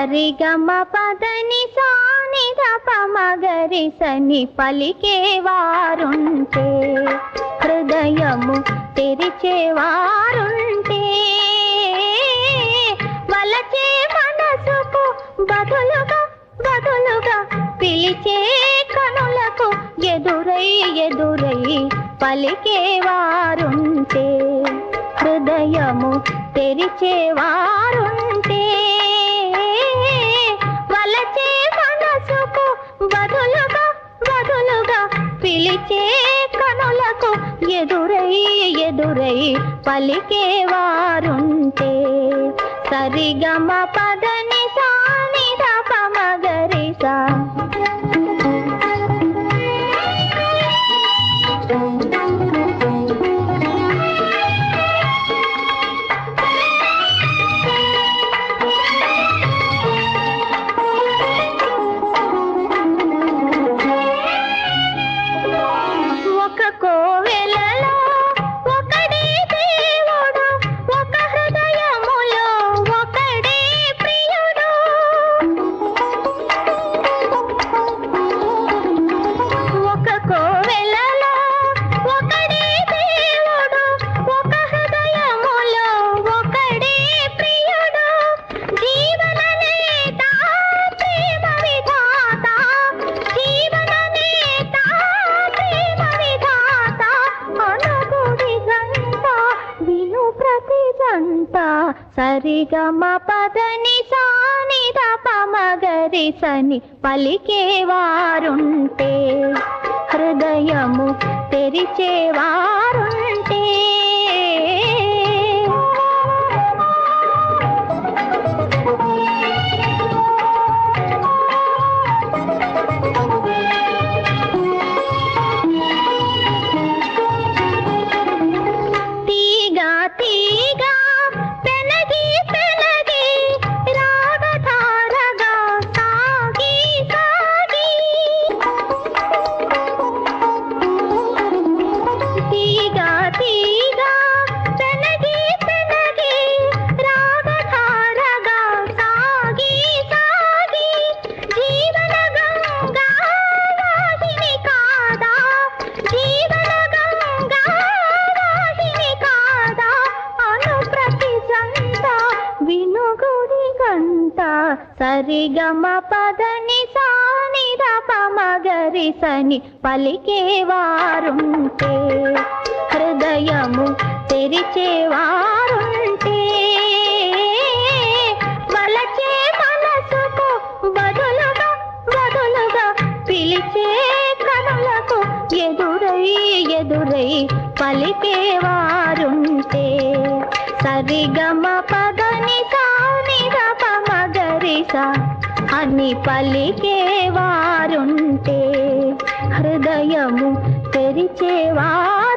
సరిగమ పదని సాని మగరి సని పలికేవారుంటే హృదయము తెరిచేవారుంటే వలచే మనసుకు బదులుగా బదులుగా పిలిచే కనులకు ఎదురై ఎదురై పలికేవారుంటే హృదయము తెరిచేవారుంటే వలచే మనసుకు బదులుగా బదులుగా పిలిచే కనులకు ఎదురై ఎదురై పలికేవారుంటే సరిగమ పదని సాని పమగరిసా ఒక కోవెలలో ఒకడే దేవుడు ఒక హృదయములో ఒకడే ప్రియుడు ఒక కోవెలలో ఒకడే దేవుడు ఒక హృదయములో ఒకడే ప్రియుడు జీవన నేత ప్రేమ విధాత జీవన నేత ప్రేమ విధాత అనుగుడి గంట విను ప్రతి గంట సరిగమ పదని సాని పమగరి సని పలికేవారుంటే హృదయము తెరిచేవారుంటే తీగా తీగా పెనగి పెనగి రాగధారగా సాగి సాగి తీగా తీగా పెనగి పెనగి రాగధారగా సాగి సాగి జీవన గంగా వాహిని కాదా జీవన గంగా వాహిని కాదా అను ప్రతి జంట వినుగుడి గంట సరిగమ పదని సాని పమగరి సని పలికేవారుంటే హృదయము తెరిచేవారుంటే వలచే మనసుకు బదులుగా బదులుగా పిలిచే కనులకు ఎదురై ఎదురై పలికేవారుంటే సరిగమ పదని సాని పమగరిస అని పలికేవారుంటే హృదయము తెరిచేవారు